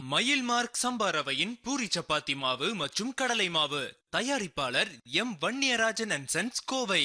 மயில் மார்க் சம்பா ரவையின் பூரி சப்பாத்தி மாவு மற்றும் கடலை மாவு தயாரிப்பாளர் M Vanniyarajan and sons Kovai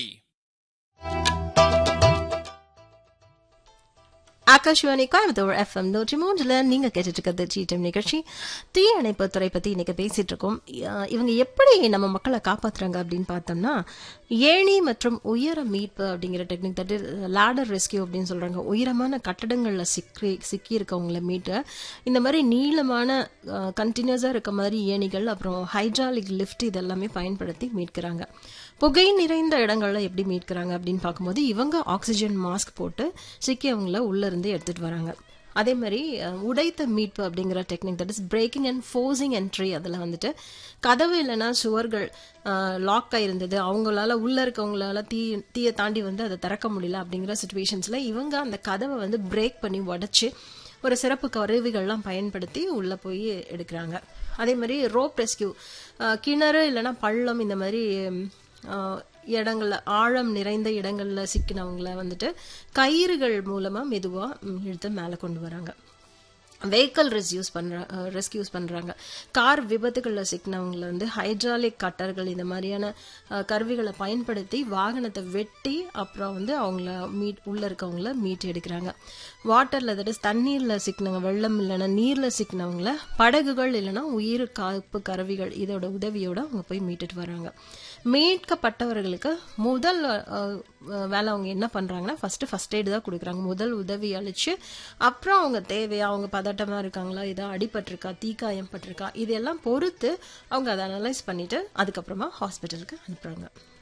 Akashvani Coimbatore FM நூற்றி மூன்றுல நீங்க கேட்டுட்டு இருக்கிறது ஜிடம் நிகழ்ச்சி தீயணைப்பு துறை பத்தி இன்னைக்கு பேசிட்டு இருக்கோம் அஹ் இவங்க எப்படி நம்ம மக்களை காப்பாத்துறாங்க அப்படின்னு பார்த்தோம்னா ஏணி மற்றும் உயர மீட்பு அப்படிங்கிற டெக்னிக் தட்டு லேடர் ரெஸ்கியூ அப்படின்னு சொல்றாங்க உயரமான கட்டடங்கள்ல சிக்கி சிக்கி இருக்கவங்கள மீட்டு இந்த மாதிரி நீளமான கண்டினியூஸா இருக்க மாதிரி ஏணிகள் அப்புறம் ஹைட்ராலிக் லிஃப்ட் இதெல்லாமே பயன்படுத்தி மீட்கிறாங்க புகை நிறைந்த இடங்கள்ல எப்படி மீட்கிறாங்க அப்படின்னு பார்க்கும்போது இவங்க ஆக்சிஜன் மாஸ்க் போட்டு சிக்கியவங்கள உள்ள இருந்து எடுத்துட்டு வராங்க அதே மாதிரி அஹ், உடைத்த மீட்பு அப்படிங்கிற technique that is breaking and forcing entry அதில் வந்துட்டு கதவு இல்லைன்னா சுவர்கள் லாக் ஆயிருந்தது அவங்களால உள்ள இருக்கவங்களால தீ தீயை தாண்டி வந்து அதை திறக்க முடியல அப்படிங்கிற சுச்சுவேஷன்ஸ்ல இவங்க அந்த கதவை வந்து பிரேக் பண்ணி உடைச்சு ஒரு சிறப்பு கருவிகள்லாம் பயன்படுத்தி உள்ள போய் எடுக்கிறாங்க அதே மாதிரி ரோப் ரெஸ்கியூ கிணறு இல்லைன்னா பள்ளம் இந்த மாதிரி ம், ஆஹ், இடங்கள்ல ஆழம் நிறைந்த இடங்கள்ல சிக்கினவங்கள வந்துட்டு கயிறுகள் மூலமா மெதுவா ம், இழுத்து மேலே கொண்டு வராங்க வெஹிக்கல் ரெஸ்யூஸ் பண்ற ரெஸ்கியூஸ் பண்றாங்க கார் விபத்துகளில் சிக்கினவங்களை வந்து ஹைட்ராலிக் கட்டர்கள் இந்த மாதிரியான அஹ், கருவிகளை பயன்படுத்தி வாகனத்தை வெட்டி அப்புறம் வந்து அவங்கள மீட் உள்ள இருக்கவங்கள மீட் எடுக்கிறாங்க வாட்டர்ல தட் இஸ் தண்ணீர்ல சிக்கினவங்க வெள்ளம் இல்லைன்னா நீர்ல சிக்கினவங்கள படகுகள் இல்லைன்னா உயிர் காப்பு கருவிகள் இதோட உதவியோட அவங்க போய் மீட்டுட்டு வராங்க மீட்கப்பட்டவர்களுக்கு முதல் அஹ், அஹ், வேலை அவங்க என்ன பண்றாங்கன்னா ஃபர்ஸ்ட் ஃபர்ஸ்ட் எய்டு தான் கொடுக்குறாங்க முதல் உதவி அளிச்சு அப்புறம் அவங்க தேவையா அவங்க பதட்டமா இருக்காங்களா இதா அடிபட்டிருக்கா தீக்காயம் பட்டிருக்கா இதெல்லாம் பொறுத்து அவங்க அதை அனலைஸ் பண்ணிட்டு அதுக்கப்புறமா ஹாஸ்பிட்டலுக்கு அனுப்புறாங்க